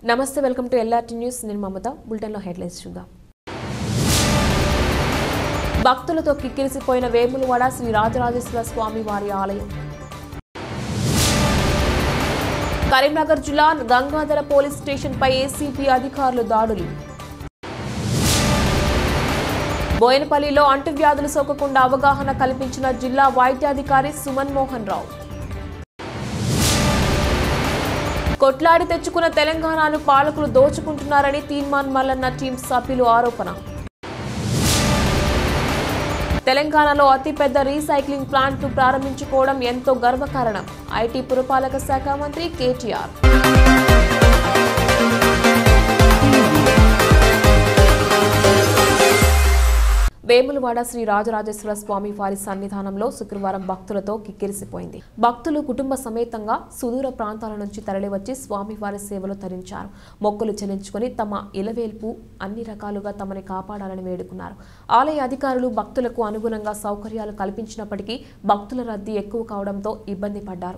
నమస్తే welcome to LRT news నేను మమత బులెటిన్లో హెడ్లైన్స్ చూద్దాం భక్తులతో కిక్కిరిసిపోయిన వేములవాడ శ్రీ రాజరాజేశ్వర స్వామి వారి ఆలయం కరీంనగర్ జిల్లా గంగాధర పోలీస్ స్టేషన్ పై ఏసీపీ అధికారులు దాడులు బోయనపల్లిలో అంటువ్యాధులు సోకకుండా అవగాహన కల్పించిన జిల్లా వైద్యాధికారి సుమన్ మోహన్ రావు కొట్లాడి తెచ్చుకున్న తెలంగాణను పాలకులు దోచుకుంటున్నారని తీన్మాన్ మల్లన్న టీం సభ్యులు ఆరోపణ తెలంగాణలో అతిపెద్ద రీసైక్లింగ్ ప్లాంట్ ను ప్రారంభించుకోవడం ఎంతో గర్వకారణం ఐటీ పురపాలక శాఖ మంత్రి కేటీఆర్ వేములవాడ శ్రీ రాజరాజేశ్వర స్వామి వారి సన్నిధానంలో శుక్రవారం భక్తులతో కిక్కిరిసిపోయింది భక్తులు కుటుంబ సమేతంగా సుదూర ప్రాంతాల నుంచి తరలివచ్చి స్వామివారి సేవలు తరించారు మొక్కులు చెల్లించుకొని తమ ఇలవేల్పు అన్ని రకాలుగా తమని కాపాడాలని వేడుకున్నారు ఆలయ అధికారులు భక్తులకు అనుగుణంగా సౌకర్యాలు కల్పించినప్పటికీ భక్తుల రద్దీ ఎక్కువ కావడంతో ఇబ్బంది పడ్డారు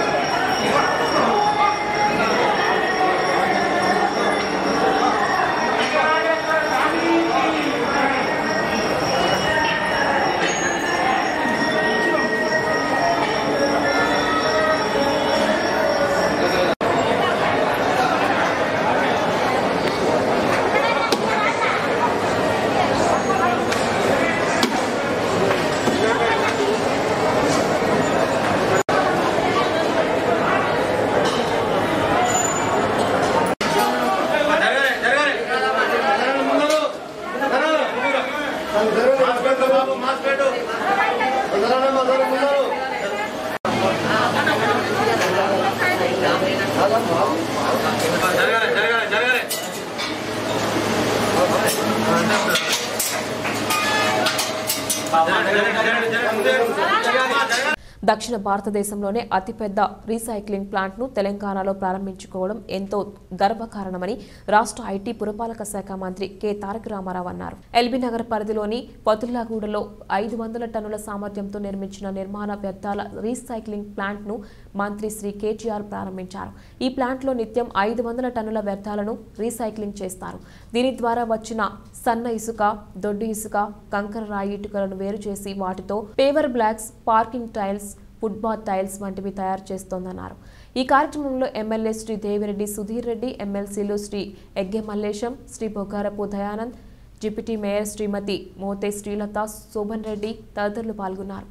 దక్షిణ భారతదేశంలోనే అతిపెద్ద రీసైక్లింగ్ ప్లాంట్ను తెలంగాణలో ప్రారంభించుకోవడం ఎంతో గర్వకారణమని రాష్ట్ర ఐటీ పురపాలక శాఖ మంత్రి కె తారక రామారావు అన్నారు ఎల్బీ నగర్ పరిధిలోని పతుల్లాగూడలో ఐదు వందల టన్నుల సామర్థ్యంతో నిర్మించిన నిర్మాణ వ్యర్థాల రీసైక్లింగ్ ప్లాంట్ను మంత్రి శ్రీ కేటీఆర్ ప్రారంభించారు ఈ ప్లాంట్లో నిత్యం ఐదు వందల టన్నుల వ్యర్థాలను రీసైక్లింగ్ చేస్తారు దీని ద్వారా వచ్చిన సన్న ఇసుక దొడ్డు ఇసుక కంకర రాయి ఇటుకలను వేరు చేసి వాటితో paver blocks parking tiles football tiles వంటివి తయారు చేస్తోందన్నారు ఈ కార్యక్రమంలో ఎమ్మెల్యే శ్రీ దేవిరెడ్డి సుధీర్ రెడ్డి ఎమ్మెల్సీలు శ్రీ ఎగ్గె మల్లేశం శ్రీ బొగారపు దయానంద్ డిప్యూటీ మేయర్ శ్రీమతి మోతే శ్రీలత శోభన్ రెడ్డి తదితరులు పాల్గొన్నారు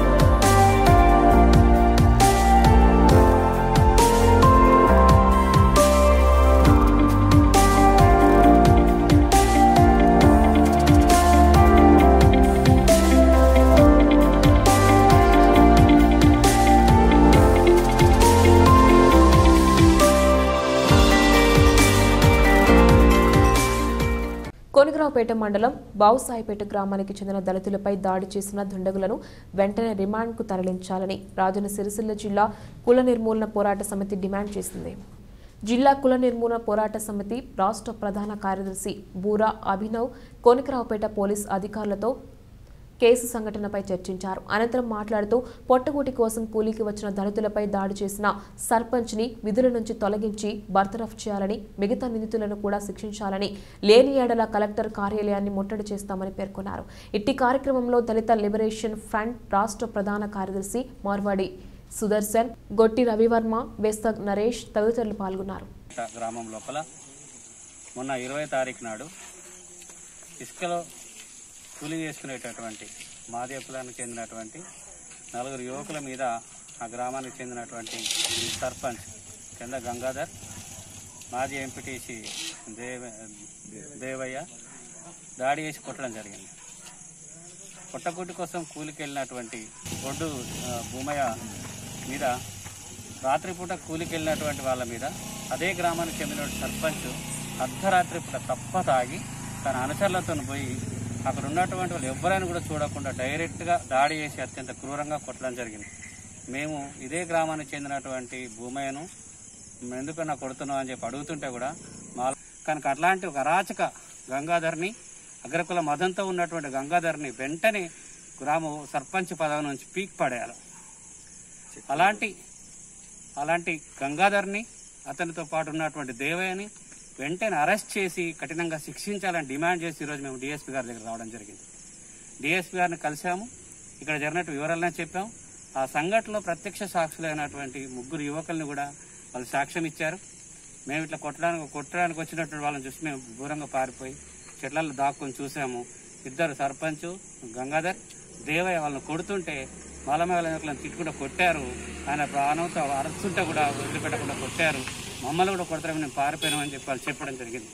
కోనకరావుపేట మండలం బావుసాయిపేట గ్రామానికి చెందిన దళితులపై దాడి చేసిన దుండగులను వెంటనే రిమాండ్కు తరలించాలని రాజన్న సిరిసిల్ల జిల్లా కుల నిర్మూలన పోరాట సమితి డిమాండ్ చేసింది జిల్లా కుల నిర్మూలన పోరాట సమితి రాష్ట్ర ప్రధాన కార్యదర్శి బూరా అభినవ్ కోనకరావుపేట పోలీస్ అధికారులతో కేసు సంఘటనపై చర్చించారు అనంతరం మాట్లాడుతూ పొట్టగూటి కోసం కూలీకి వచ్చిన దళితులపై దాడి చేసిన సర్పంచ్ని విధుల నుంచి తొలగించి బర్తరఫ్ చేయాలని మిగతా నిందితులను కూడా శిక్షించాలని లేని ఏడల కలెక్టర్ కార్యాలయాన్ని ముట్టడి చేస్తామని పేర్కొన్నారు ఇట్టి కార్యక్రమంలో దళిత లిబరేషన్ ఫ్రంట్ రాష్ట్ర ప్రధాన కార్యదర్శి మార్వాడి సుదర్శన్ గొట్టి రవివర్మ బెస్తగ్ నరేష్ తదితరులు పాల్గొన్నారు గ్రామం లోపల మొన్న ఇరవై తారీఖు నాడు ఇసుకలో కూలీ చేసుకునేటటువంటి మాదియ కులానికి చెందినటువంటి నలుగురు యువకుల మీద ఆ గ్రామానికి చెందినటువంటి ఈ సర్పంచ్ కింద గంగాధర్ మాజీ ఎంపీటీసీ దేవ దేవయ్య దాడి చేసి కొట్టడం జరిగింది పుట్టగుడ్డు కోసం కూలికి వెళ్ళినటువంటి ఒడ్డు ఆ, భూమయ్య మీద రాత్రిపూట కూలికి వెళ్ళినటువంటి వాళ్ళ మీద అదే గ్రామానికి చెందిన సర్పంచ్ అర్ధరాత్రి పూట తప్ప తాగి తన అనుచరులతో పోయి అక్కడ ఉన్నటువంటి వాళ్ళు ఎవరైనా కూడా చూడకుండా డైరెక్ట్గా దాడి చేసి అత్యంత క్రూరంగా కొట్టడం జరిగింది మేము ఇదే గ్రామానికి చెందినటువంటి భూమయ్యను ఎందుకన్నా కొడుతున్నావు అని చెప్పి అడుగుతుంటే కూడా మా కనుక అట్లాంటి ఒక అరాచక గంగాధర్ని అగ్రకుల మదంతో ఉన్నటువంటి గంగాధర్ని వెంటనే గ్రామ సర్పంచ్ పదవి నుంచి పీక్ పడేయాలి అలాంటి అలాంటి గంగాధర్ని అతనితో పాటు ఉన్నటువంటి దేవయ్యని వెంటనే అరెస్ట్ చేసి కఠినంగా శిక్షించాలని డిమాండ్ చేసి ఈరోజు మేము డిఎస్పీ గారి దగ్గర రావడం జరిగింది డిఎస్పీ గారిని కలిసాము ఇక్కడ జరిగినట్టు వివరాలనే చెప్పాం ఆ సంఘటనలో ప్రత్యక్ష సాక్షులైనటువంటి ముగ్గురు యువకుల్ని కూడా వాళ్ళు సాక్ష్యం ఇచ్చారు మేము ఇట్లా కొట్టడానికి కొట్టడానికి వచ్చినటువంటి వాళ్ళని చూసి మేము దూరంగా పారిపోయి చెట్లలో దాక్కుని చూసాము ఇద్దరు సర్పంచ్ గంగాధర్ దేవయ్య వాళ్ళని కొడుతుంటే మాలమేళ యువకులను తిట్టుకుంటూ కొట్టారు ఆయన ప్రాణంతో అరుస్తుంటే కూడా వదిలిపెట్టకుండా కొట్టారు మమ్మల్ని కూడా కొడతారని మేము పారిపోయినామని చెప్పి వాళ్ళు చెప్పడం జరిగింది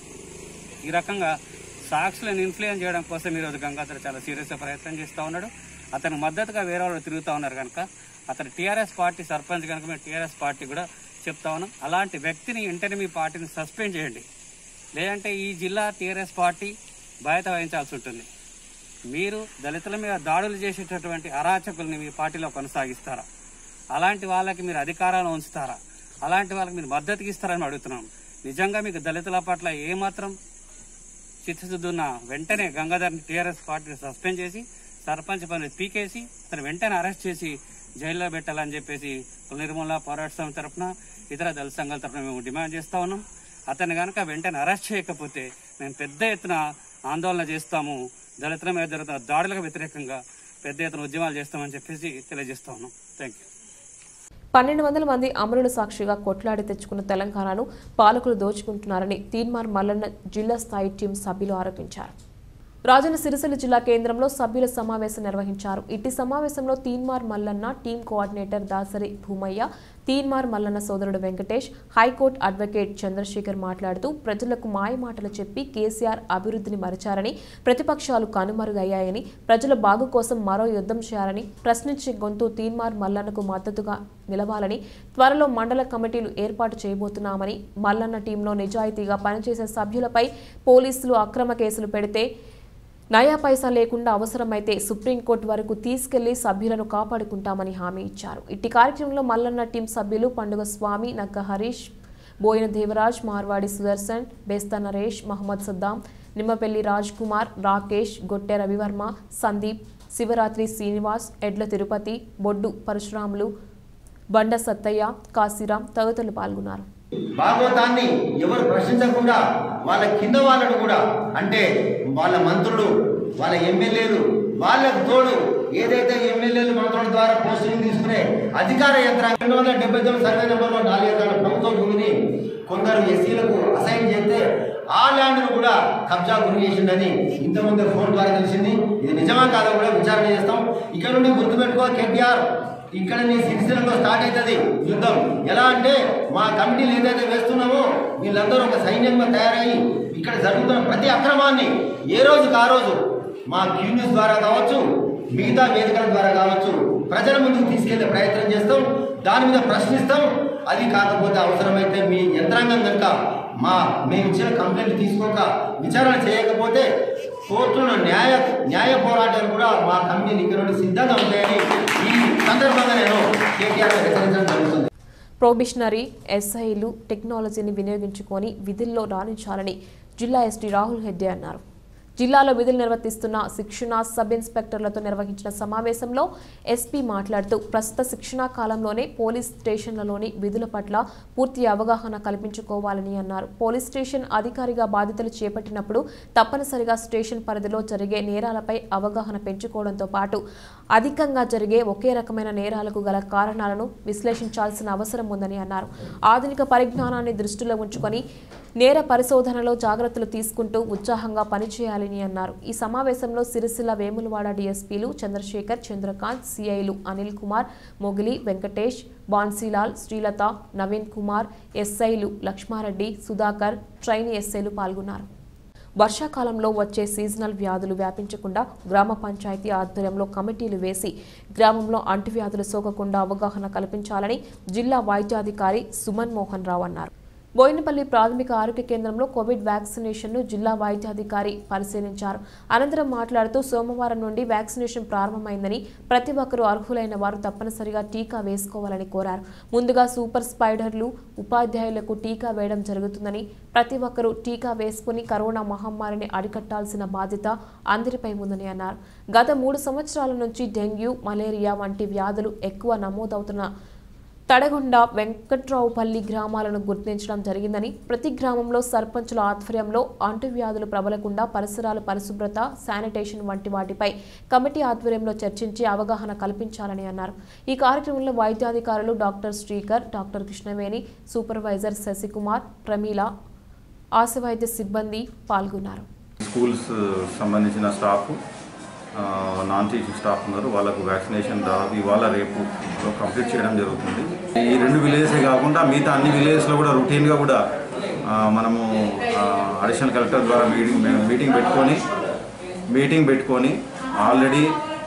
ఈ రకంగా సాక్షులను ఇన్ఫ్లుయెన్స్ చేయడం కోసం ఈరోజు గంగాధర్ చాలా సీరియస్గా ప్రయత్నం చేస్తూ ఉన్నాడు అతనికి మద్దతుగా వేరే వాళ్ళు తిరుగుతూ ఉన్నారు కనుక అతను టీఆర్ఎస్ పార్టీ సర్పంచ్ కనుక మేము టీఆర్ఎస్ పార్టీ కూడా చెప్తా ఉన్నాం అలాంటి వ్యక్తిని వెంటనే మీ పార్టీని సస్పెండ్ చేయండి లేదంటే ఈ జిల్లా టీఆర్ఎస్ పార్టీ బాధ్యత వహించాల్సి ఉంటుంది మీరు దళితుల మీద దాడులు చేసేటటువంటి అరాచకుల్ని మీ పార్టీలో కొనసాగిస్తారా అలాంటి వాళ్ళకి మీరు అధికారాలు ఉంచుతారా అలాంటి వాళ్ళకి మీరు మద్దతు ఇస్తారని అడుగుతున్నాం నిజంగా మీకు దళితుల పట్ల ఏమాత్రం చిత్తశుద్ధి ఉన్న వెంటనే గంగాధర్ని టీఆర్ఎస్ పార్టీని సస్పెండ్ చేసి సర్పంచ్ పని పీకేసి అతను వెంటనే అరెస్ట్ చేసి జైల్లో పెట్టాలని చెప్పేసి కుల నిర్మూలన పోరాట సమితి తరఫున ఇతర దళిత సంఘాల తరఫున మేము డిమాండ్ చేస్తా ఉన్నాం అతన్ని కనుక వెంటనే అరెస్ట్ చేయకపోతే మేము పెద్ద ఎత్తున ఆందోళన చేస్తాము దళితుల మీద జరుగుతున్న దాడులకు వ్యతిరేకంగా పెద్ద ఎత్తున ఉద్యమాలు చేస్తామని చెప్పేసి తెలియజేస్తా ఉన్నాం థ్యాంక్ యూ పన్నెండు వందల మంది అమరుల సాక్షిగా కొట్లాడి తెచ్చుకున్న తెలంగాణను పాలకులు దోచుకుంటున్నారని తీన్మార్ మల్లన్న జిల్లా స్థాయి టీం సభ్యులు ఆరోపించారు రాజన్న సిరిసిల్ల జిల్లా కేంద్రంలో సభ్యుల సమావేశం నిర్వహించారు ఇట్టి సమావేశంలో తీన్మార్ మల్లన్న టీం కోఆర్డినేటర్ దాసరి భూమయ్య తీన్మార్ మల్లన్న సోదరుడు వెంకటేష్ హైకోర్టు అడ్వకేట్ చంద్రశేఖర్ మాట్లాడుతూ ప్రజలకు మాయమాటలు చెప్పి కేసీఆర్ అభివృద్ధిని మరిచారని ప్రతిపక్షాలు కనుమరుగయ్యాయని ప్రజల బాగు కోసం మరో యుద్ధం చేయాలని ప్రశ్నించే గొంతు తీన్మార్ మల్లన్నకు మద్దతుగా నిలవాలని త్వరలో మండల కమిటీలు ఏర్పాటు చేయబోతున్నామని మల్లన్న టీంలో నిజాయితీగా పనిచేసే సభ్యులపై పోలీసులు అక్రమ కేసులు పెడితే నయా పైసా లేకుండా అవసరమైతే సుప్రీంకోర్టు వరకు తీసుకెళ్లి సభ్యులను కాపాడుకుంటామని హామీ ఇచ్చారు ఇట్టి కార్యక్రమంలో మల్లన్న టీం సభ్యులు పండుగ స్వామి నగ్గ హరీష్ బోయిన దేవరాజ్ మార్వాడి సుదర్శన్ బేస్తా నరేష్ మహమ్మద్ సద్దాం నిమ్మపల్లి రాజ్ కుమార్ రాకేష్ గొట్టె రవివర్మ సందీప్ శివరాత్రి శ్రీనివాస్ ఎడ్ల తిరుపతి బొడ్డు పరశురాములు బండ సత్తయ్య కాశీరాం తదితరులు పాల్గొన్నారు భాగవతాన్ని ఎవరు ప్రశ్నించకుండా వాళ్ళ కింద వాళ్ళను కూడా అంటే వాళ్ళ మంత్రులు వాళ్ళ ఎమ్మెల్యేలు వాళ్ళకు తోడు ఏదైతే ఎమ్మెల్యేలు మంత్రుల ద్వారా పోస్టింగ్ తీసుకునే అధికార యంత్రాంగం రెండు వందల డెబ్బై తొమ్మిది సర్వే నెంబర్లో నాలుగు ఎకరాల ప్రభుత్వ భూమిని కొందరు ఎస్సీలకు అసైన్ చేస్తే ఆ ల్యాండ్ను కూడా కబ్జా గురి చేసిందని ఇంతకుముందు ఫోన్ ద్వారా తెలిసింది ఇది నిజమా కాదో కూడా విచారణ చేస్తాం ఇక్కడ నుండి గుర్తుపెట్టుకో కేటీఆర్ ఇక్కడ నీ సిరిసిల్లలో స్టార్ట్ అవుతుంది యుద్ధం ఎలా అంటే మా కమిటీలు ఏదైతే వేస్తున్నామో వీళ్ళందరూ ఒక సైన్యంగా తయారయ్యి ఇక్కడ జరుగుతున్న ప్రతి అక్రమాన్ని ఏ రోజుకి ఆ రోజు మా క్యూ న్యూస్ ద్వారా కావచ్చు మిగతా వేదికల ద్వారా కావచ్చు ప్రజల ముందుకు తీసుకెళ్లే ప్రయత్నం చేస్తాం దాని మీద ప్రశ్నిస్తాం అది కాకపోతే అవసరమైతే మీ యంత్రాంగం కనుక మా మేము ఇచ్చిన కంప్లైంట్ తీసుకోక విచారణ చేయకపోతే కోర్టులో న్యాయ న్యాయ పోరాటాలు కూడా మా కమిటీలు ఇక్కడ నుండి సిద్ధంగా ఉంటాయని ఈ సందర్భంగా నేను కేటీఆర్ హెచ్చరించడం జరుగుతుంది ప్రొబిషనరీ ఎస్ఐలు టెక్నాలజీని వినియోగించుకొని విధుల్లో రాణించాలని జిల్లా ఎస్టీ రాహుల్ హెడ్డే అన్నారు జిల్లాలో విధులు నిర్వర్తిస్తున్న శిక్షణ సబ్ ఇన్స్పెక్టర్లతో నిర్వహించిన సమావేశంలో ఎస్పీ మాట్లాడుతూ ప్రస్తుత శిక్షణా కాలంలోనే పోలీస్ స్టేషన్లలోని విధుల పట్ల పూర్తి అవగాహన కల్పించుకోవాలని అన్నారు పోలీస్ స్టేషన్ అధికారిగా బాధ్యతలు చేపట్టినప్పుడు తప్పనిసరిగా స్టేషన్ పరిధిలో జరిగే నేరాలపై అవగాహన పెంచుకోవడంతో పాటు అధికంగా జరిగే ఒకే రకమైన నేరాలకు గల కారణాలను విశ్లేషించాల్సిన అవసరం ఉందని అన్నారు ఆధునిక పరిజ్ఞానాన్ని దృష్టిలో ఉంచుకొని నేర పరిశోధనలో జాగ్రత్తలు తీసుకుంటూ ఉత్సాహంగా పనిచేయాలని అన్నారు ఈ సమావేశంలో సిరిసిల్ల వేములవాడ డీఎస్పీలు చంద్రశేఖర్ చంద్రకాంత్ సిఐలు అనిల్ కుమార్ మొగిలి వెంకటేష్ బాన్సీలాల్ శ్రీలత నవీన్ కుమార్ ఎస్ఐలు లక్ష్మారెడ్డి సుధాకర్ ట్రైనీ ఎస్ఐలు పాల్గొన్నారు వర్షాకాలంలో వచ్చే సీజనల్ వ్యాధులు వ్యాపించకుండా గ్రామ పంచాయతీ ఆధ్వర్యంలో కమిటీలు వేసి గ్రామంలో అంటువ్యాధులు సోకకుండా అవగాహన కల్పించాలని జిల్లా వైద్యాధికారి సుమన్ మోహన్ రావు అన్నారు బోయినపల్లి ప్రాథమిక ఆరోగ్య కేంద్రంలో కోవిడ్ వ్యాక్సినేషన్ను జిల్లా వైద్యాధికారి పరిశీలించారు అనంతరం మాట్లాడుతూ సోమవారం నుండి వ్యాక్సినేషన్ ప్రారంభమైందని ప్రతి ఒక్కరూ అర్హులైన వారు తప్పనిసరిగా టీకా వేసుకోవాలని కోరారు ముందుగా సూపర్ స్పైడర్లు ఉపాధ్యాయులకు టీకా వేయడం జరుగుతుందని ప్రతి ఒక్కరూ టీకా వేసుకుని కరోనా మహమ్మారిని అరికట్టాల్సిన బాధ్యత అందరిపై ఉందని అన్నారు గత మూడు సంవత్సరాల నుంచి డెంగ్యూ మలేరియా వంటి వ్యాధులు ఎక్కువ నమోదవుతున్న తడగొండ వెంకట్రావుపల్లి గ్రామాలను గుర్తించడం జరిగిందని ప్రతి గ్రామంలో సర్పంచుల ఆధ్వర్యంలో అంటువ్యాధులు ప్రబలకుండా పరిసరాల పరిశుభ్రత శానిటేషన్ వంటి వాటిపై కమిటీ ఆధ్వర్యంలో చర్చించి అవగాహన కల్పించాలని అన్నారు ఈ కార్యక్రమంలో వైద్యాధికారులు doctor Srikar doctor Krishnaveni supervisor Shashikumar Pramila ఆశవైద్య సిబ్బంది పాల్గొన్నారు స్కూల్స్ సంబంధించిన స్టాఫ్ ఆ, నాన్ టీచింగ్ స్టాఫ్ ఉన్నారు వాళ్ళకు వ్యాక్సినేషన్ దాదాపు ఇవాళ రేపు కంప్లీట్ చేయడం జరుగుతుంది ఈ రెండు విలేజెసే కాకుండా మిగతా అన్ని విలేజెస్లో కూడా రొటీన్గా కూడా ఆ, మనము అడిషనల్ కలెక్టర్ ద్వారా మీటింగ్ మీటింగ్ పెట్టుకొని మీటింగ్ పెట్టుకొని ఆల్రెడీ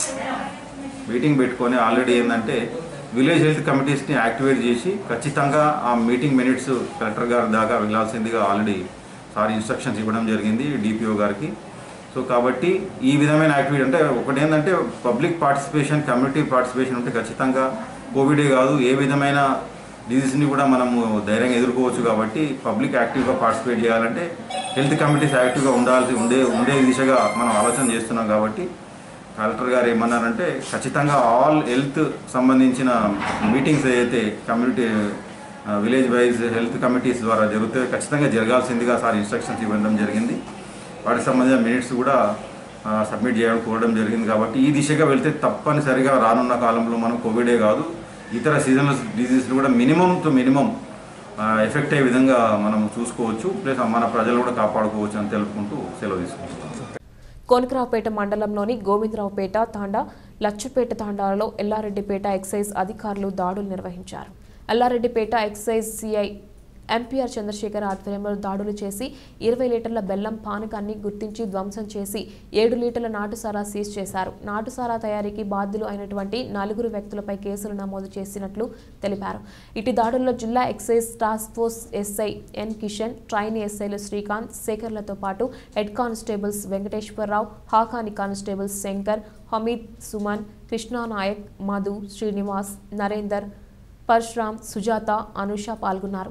మీటింగ్ పెట్టుకొని ఆల్రెడీ ఏంటంటే విలేజ్ హెల్త్ కమిటీస్ని యాక్టివేట్ చేసి ఖచ్చితంగా ఆ మీటింగ్ మినిట్స్ కలెక్టర్ గారి దాకా వెళ్ళాల్సిందిగా ఆల్రెడీ సార్ ఇన్స్ట్రక్షన్స్ ఇవ్వడం జరిగింది డిపిఓ గారికి సో కాబట్టి ఈ విధమైన యాక్టివిటీ అంటే ఒకటి ఏంటంటే పబ్లిక్ పార్టిసిపేషన్ కమ్యూనిటీ పార్టిసిపేషన్ ఉంటే ఖచ్చితంగా కోవిడే కాదు ఏ విధమైన డిజీస్ని కూడా మనము ధైర్యంగా ఎదుర్కోవచ్చు కాబట్టి పబ్లిక్ యాక్టివ్గా పార్టిసిపేట్ చేయాలంటే హెల్త్ కమిటీస్ యాక్టివ్గా ఉండాల్సి ఉండే ఉండే దిశగా మనం ఆలోచన చేస్తున్నాం కాబట్టి కలెక్టర్ గారు ఏమన్నారంటే ఖచ్చితంగా ఆల్ హెల్త్ సంబంధించిన మీటింగ్స్ ఏదైతే community village wise health committees ద్వారా జరిగితే ఖచ్చితంగా జరగాల్సిందిగా సార్ ఇన్స్ట్రక్షన్స్ ఇవ్వడం జరిగింది వాటికి సంబంధించిన మినిట్స్ కూడా సబ్మిట్ చేయడం కోరడం జరిగింది కాబట్టి ఈ దిశగా వెళ్తే తప్పనిసరిగా రానున్న కాలంలో మనం కోవిడే కాదు ఇతర సీజనల్ డిజీజ్లు కూడా మినిమం టు మినిమం ఎఫెక్ట్ అయ్యే విధంగా మనం చూసుకోవచ్చు ప్లస్ మన ప్రజలు కూడా కాపాడుకోవచ్చు అని తెలుపుకుంటూ సెలవు తీసుకుంటాం కోనకరావుపేట మండలంలోని గోవిందరావుపేట తాండా లచ్చపేట తాండాలలో ఎల్లారెడ్డిపేట ఎక్సైజ్ అధికారులు దాడులు నిర్వహించారు Yellareddypet excise CI MPR Chandrashekar ఆధ్వర్యంలో దాడులు చేసి ఇరవై లీటర్ల బెల్లం పానకాన్ని గుర్తించి ధ్వంసం చేసి ఏడు లీటర్ల నాటుసారా సీజ్ చేశారు నాటుసారా తయారీకి బాధ్యులు అయినటువంటి నలుగురు వ్యక్తులపై కేసులు నమోదు చేసినట్లు తెలిపారు ఇటు దాడుల్లో జిల్లా excise task force SI N Kishan trainee ఎస్ఐలు శ్రీకాంత్ శేఖర్లతో పాటు హెడ్ కానిస్టేబుల్స్ వెంకటేశ్వరరావు హాకాని కానిస్టేబుల్స్ శంకర్ హమీద్ సుమన్ కృష్ణానాయక్ మధు శ్రీనివాస్ నరేందర్ పరశురామ్ సుజాత అనుష పాల్గొన్నారు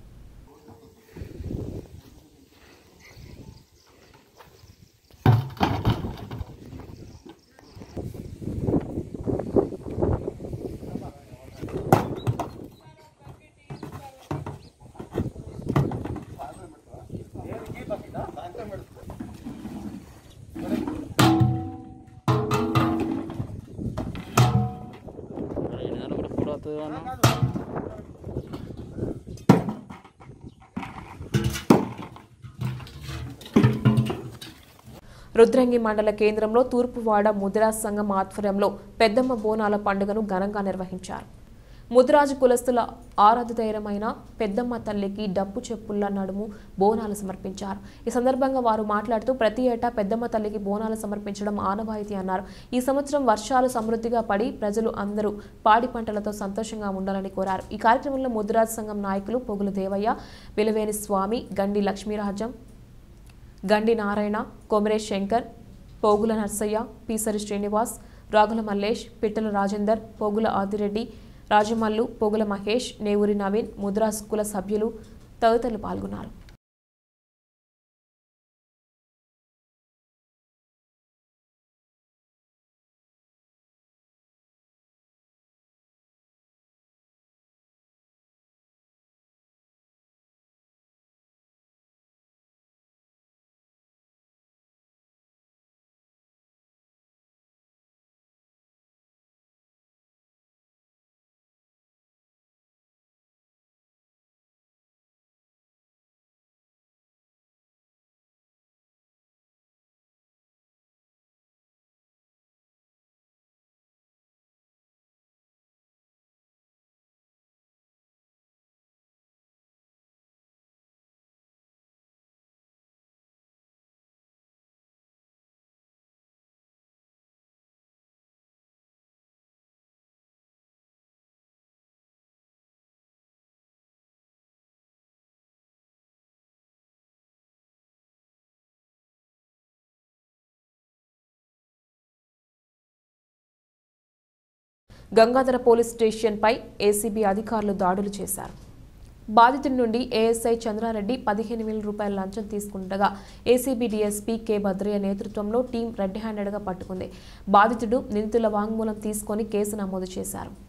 రుద్రంగి మండల కేంద్రంలో తూర్పువాడ ముదిరాజ్ సంఘం ఆధ్వర్యంలో పెద్దమ్మ బోనాల పండుగను ఘనంగా నిర్వహించారు ముదిరాజు కులస్తుల ఆరాధదైరమైన పెద్దమ్మ తల్లికి డప్పు చెప్పుల నడుము బోనాలు సమర్పించారు ఈ సందర్భంగా వారు మాట్లాడుతూ ప్రతి ఏటా పెద్దమ్మ తల్లికి బోనాలు సమర్పించడం ఆనవాయితీ అన్నారు ఈ సంవత్సరం వర్షాలు సమృద్ధిగా పడి ప్రజలు అందరూ పాడి పంటలతో సంతోషంగా ఉండాలని కోరారు ఈ కార్యక్రమంలో ముదిరాజు సంఘం నాయకులు పొగులు దేవయ్య విలువేని స్వామి గండి లక్ష్మీరాజం గండి నారాయణ కొమరేష్ శంకర్ పోగుల నర్సయ్య పీసరి శ్రీనివాస్ రాగుల మల్లేష్ పిట్టల రాజేందర్ పోగుల ఆదిరెడ్డి రాజమల్లు పోగుల మహేష్ నేవూరి నవీన్ ముద్రాస్ కుల సభ్యులు తదితరులు పాల్గొన్నారు గంగాధర పోలీస్ స్టేషన్పై ఏసీబీ అధికారులు దాడులు చేశారు బాధితుడి నుండి ఏఎస్ఐ చంద్రారెడ్డి పదిహేను వేల రూపాయల లంచం తీసుకుండగా ఏసీబీ డీఎస్పీ కె భద్రయ్య నేతృత్వంలో టీం రెడ్ హ్యాండెడ్గా పట్టుకుంది బాధితుడు నిందితుల వాంగ్మూలం తీసుకొని కేసు నమోదు చేశారు